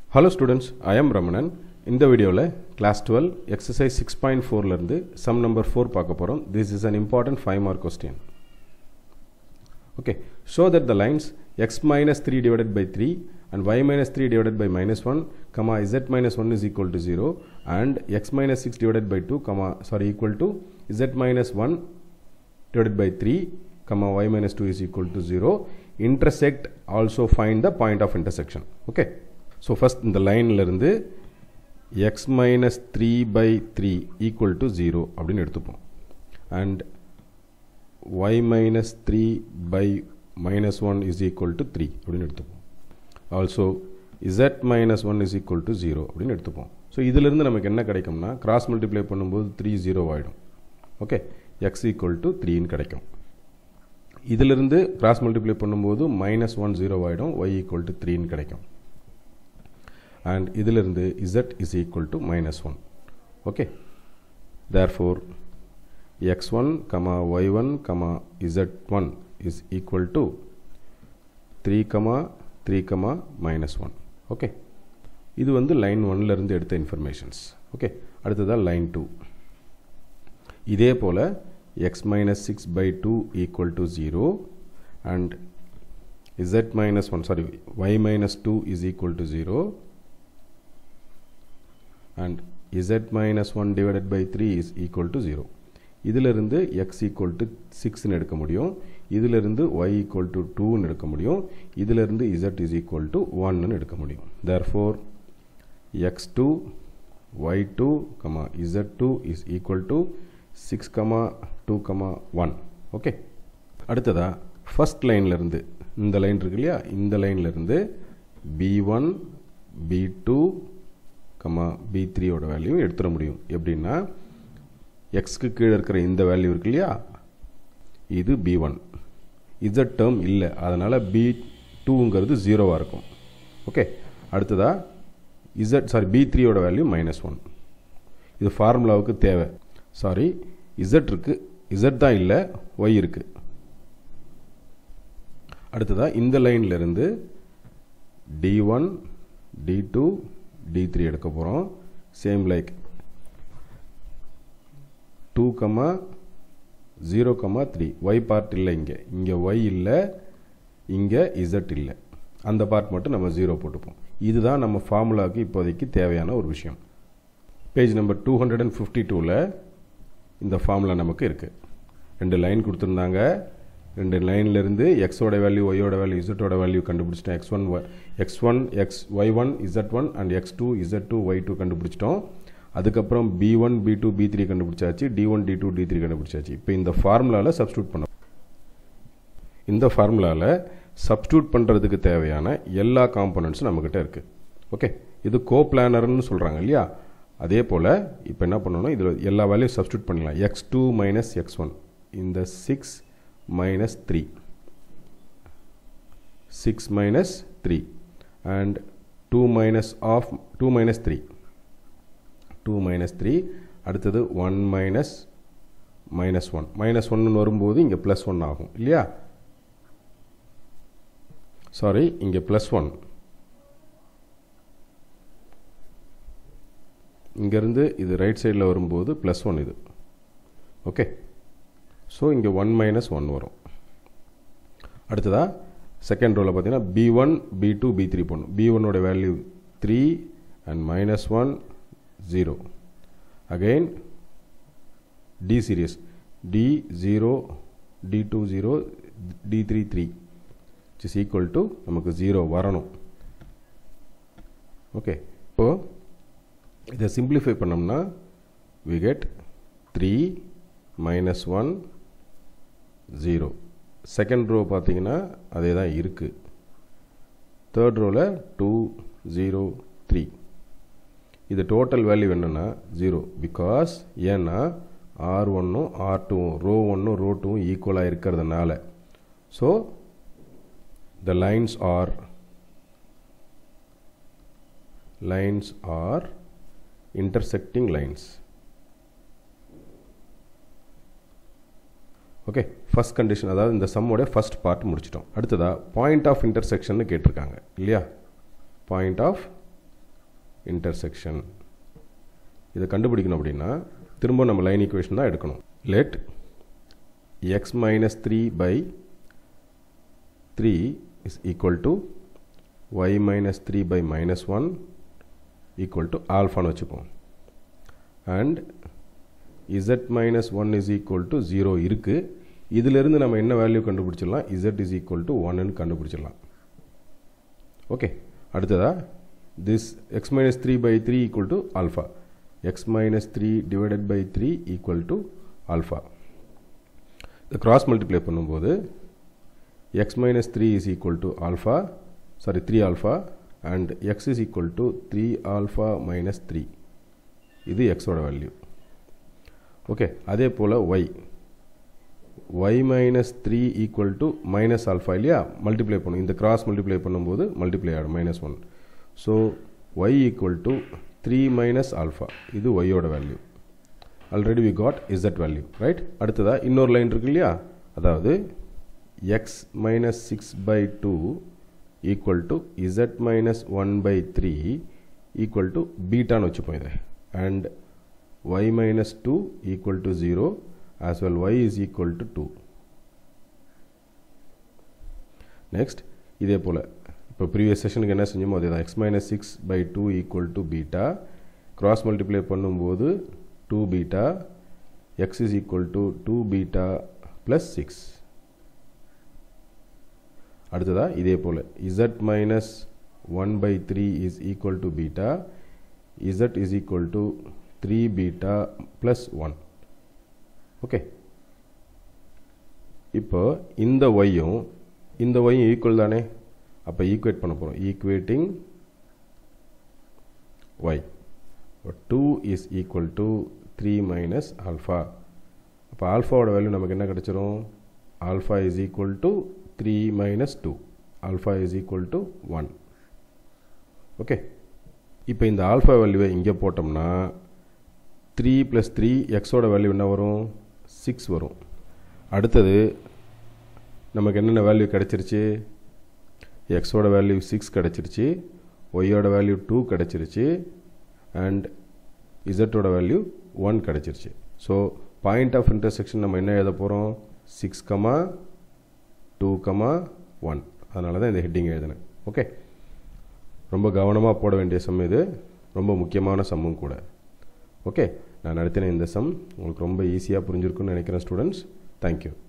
hello students I am Ramanan இந்த video class twelve exercise six point ஃபோர்லேருந்து sum number four பார்க்க போகிறோம் this is an important five mark question okay show that the lines x minus 3 divided by 3 and y minus 3 divided by minus 1 comma z minus 1 is equal to 0 and x minus 6 divided by 2 comma sorry equal to z minus 1 divided by 3 comma y minus 2 is equal to 0 intersect also find the point of intersection okay so first இந்த லைன்ல இருந்து x minus 3 by 3 equal to 0 அப்படின்னு எடுத்துப்போம் and y minus 3 by minus 1 is equal to 3 அப்படின்னு எடுத்துப்போம் also z minus 1 is equal to 0 அப்படின்னு எடுத்துப்போம் so இதிலிருந்து நமக்கு என்ன கிடைக்கும்னா கிராஸ் மல்டிப்ளை பண்ணும்போது த்ரீ ஜீரோ ஆகிடும் ஓகே எக்ஸ் ஈக்குவல் டு த்ரீன்னு கிடைக்கும் இதிலிருந்து கிராஸ் மல்டிப்ளை பண்ணும்போது மைனஸ் ஒன் ஜீரோ ஆகிடும் ஒய் ஈக்குவல் டு த்ரீன்னு கிடைக்கும் அண்ட் இதிலிருந்து z is equal to minus one okay therefore x1 comma y1 comma z1 is equal to 3 comma 3 comma minus 1 okay இது வந்து லைன் ஒன்ல இருந்து எடுத்த இன்ஃபர்மேஷன்ஸ் ஓகே அடுத்ததாக லைன் டூ இதே போல் x minus six by two equal to zero and z minus one sorry y minus two is equal to zero and z minus one divided by three is equal to zero இதிலிருந்து x equal to சிக்ஸ்னு எடுக்க முடியும் இதிலிருந்து Y equal to டூன்னு எடுக்க முடியும் இதிலிருந்து Z is equal to ஒன்னு எடுக்க முடியும் therefore x two y two comma z two is equal to six comma two comma one okay அடுத்ததா ஃபஸ்ட் லைன்லேருந்து இந்த லைன் இருக்கு இல்லையா இந்த லைன்லேருந்து b one b two comma b த்ரீயோட வேல்யூ எடுத்துட முடியும் எப்படின்னா எக்ஸ்க்கு கீழே இருக்கிற இந்த வேல்யூ இருக்கு இல்லையா இது பி ஒன் இசட் டேர்ம் இல்லை அதனால் பி டூங்கிறது ஜீரோவாக இருக்கும் ஓகே அடுத்ததாக இசட் சாரி பி த்ரீயோட வேல்யூ மைனஸ் ஒன் இது ஃபார்முலாவுக்கு தேவை சாரி இசட் இருக்கு இசட் தான் இல்லை ஒய் இருக்கு அடுத்ததாக இந்த லைன்லேருந்து d one d two d three எடுக்க போகிறோம் same like two comma zero comma three y part இல்லை இங்கே இங்கே ஒய் இல்லை இங்கே இசட் இல்லை அந்த பார்ட் மட்டும் நம்ம ஜீரோ போட்டுப்போம் இதுதான் நம்ம ஃபார்முலாவுக்கு இப்போதைக்கு தேவையான ஒரு விஷயம் page number two hundred and fifty டூவில் இந்த ஃபார்முலா நமக்கு இருக்குது ரெண்டு லைன் கொடுத்துருந்தாங்க ரெண்டு லைன்லேருந்து எக்ஸோட வேல்யூ ஒய்யோட வேல்யூ இசட்டோட வேல்யூ கண்டுபிடிச்சிட்டோம் x one x one x y one z one and x two z two y two கண்டுபிடிச்சிட்டோம் அதுக்கப்புறம் b one b two b three கண்டுபிடிச்சாச்சு d one d two d three கண்டுபிடிச்சாச்சு இப்போ இந்த ஃபார்முலாவில் சப்ஸ்டியூட் பண்ண இந்த ஃபார்முலாவில் சப்ஸ்டியூட் பண்ணுறதுக்கு தேவையான எல்லா காம்பனண்ட்ஸும் நம்மக்கிட்ட இருக்குது ஓகே இது கோ பிளானர்னு சொல்கிறாங்க இல்லையா அதே போல் இப்போ என்ன பண்ணணும் இதில் எல்லா வேல்யூம் சப்ஸ்டியூட் பண்ணிடலாம் x two minus x one இந்த six minus three six minus three and two minus of two minus three two minus three அடுத்தது one minus minus one minus ஒன்னு வரும்போது இங்கே ப்ளஸ் ஒன் ஆகும் இல்லையா சாரி இங்கே ப்ளஸ் ஒன் இங்கேருந்து இது ரைட் சைடில் வரும்போது ப்ளஸ் ஒன் இது ஓகே ஸோ இங்கே ஒன் மைனஸ் ஒன் வரும் அடுத்ததாக செகண்ட் ரோவில் பார்த்தீங்கன்னா b one b two b three போடணும் பி ஒன்னோட value three and minus one 0 again d series d0 d2 0 d3 3 which is equal to நமக்கு 0 வரணும் ஓகே இப்போ இதை சிம்பிளிஃபை பண்ணோம்னா we get 3 minus 1 0 second row பார்த்தீங்கன்னா அதே தான் இருக்குது தேர்ட் ரோவில் டூ ஜீரோ த்ரீ இது டோட்டல் வேல்யூ என்னென்னா ஜீரோ பிகாஸ் ஏன்னா ஆர் ஒன்னும் ஆர் டூவும் ரோ ஒன்னும் ரோ டூவும் ஈக்குவலாக இருக்கிறதுனால so the lines are lines are intersecting lines okay first condition அதாவது இந்த சம்மோட ஃபஸ்ட் பார்ட் முடிச்சிட்டோம் அடுத்ததாக பாயிண்ட் ஆஃப் இன்டர்செக்ஷன் கேட்டிருக்காங்க இல்லையா பாயிண்ட் ஆஃப் இன்டர்செக்ஷன் இதை கண்டுபிடிக்கணும் அப்படின்னா திரும்ப நம்ம லைன் ஈக்குவேஷன் தான் எடுக்கணும் let x minus three by three is equal to y minus three by minus one equal to ஆல்ஃபான்னு வச்சுப்போம் and z minus one is equal to zero இருக்குது இதிலிருந்து நம்ம என்ன வேல்யூ கண்டுபிடிச்சிடலாம் இசட் இஸ் ஈக்குவல் டு ஒன்னு கண்டுபிடிச்சிடலாம் ஓகே அடுத்ததா this x minus three by three equal to alpha x minus three divided by three equal to alpha இதை cross multiply பண்ணும்போது x minus three is equal to alpha sorry three alpha and x is equal to three alpha minus three இது எக்ஸோட value okay அதே போல் y y minus three equal to minus alpha இல்லையா multiply பண்ணும் இந்த cross multiply பண்ணும்போது multiply ஆகிடும் minus one so y equal to three minus alpha இது ஒய்யோட value already we got z value right அடுத்ததாக இன்னொரு லைன் இருக்கு இல்லையா அதாவது x minus six by two equal to z minus one by three equal to பீட்டான்னு வச்சுப்போம் இதை and y minus two equal to zero as well y is equal to two next இதே போல் இப்போ ப்ரீவியஸ் செஷனுக்கு என்ன செஞ்சோமோ அதே தான் x minus six by two equal to beta cross multiply பண்ணும்போது two beta x is equal to two beta plus six அடுத்ததாக இதே போல் z minus one by three is equal to beta z is equal to three beta plus one okay இப்போ இந்த ஒய்யும் இந்த ஒய்யும் equal தானே அப்போ equate பண்ண போகிறோம் equating y two is equal to three minus alpha அப்போ ஆல்ஃபாவோட வேல்யூ நமக்கு என்ன கிடச்சிரும் alpha is equal to three minus two alpha is equal to one okay இப்போ இந்த ஆல்ஃபா வேல்யூவை இங்கே போட்டோம்னா த்ரீ ப்ளஸ் த்ரீ எக்ஸோட வேல்யூ என்ன வரும் சிக்ஸ் வரும் அடுத்தது நமக்கு என்னென்ன வேல்யூ கிடச்சிருச்சு எக்ஸோட வேல்யூ சிக்ஸ் கிடச்சிருச்சு ஒய்யோட வேல்யூ டூ கிடச்சிருச்சு அண்ட் இசட்டோட வேல்யூ ஒன் கிடச்சிருச்சு ஸோ பாயிண்ட் ஆஃப் இன்டர்செக்ஷன் நம்ம என்ன எழுத போகிறோம் six comma two comma one அதனால தான் இந்த ஹெட்டிங் எழுதினேன் ஓகே ரொம்ப கவனமாக போட வேண்டிய சம் இது ரொம்ப முக்கியமான சம்மும் கூட ஓகே நான் நடத்தின இந்த சம் உங்களுக்கு ரொம்ப ஈஸியாக புரிஞ்சிருக்குன்னு நினைக்கிறேன் ஸ்டூடெண்ட்ஸ் தேங்க்யூ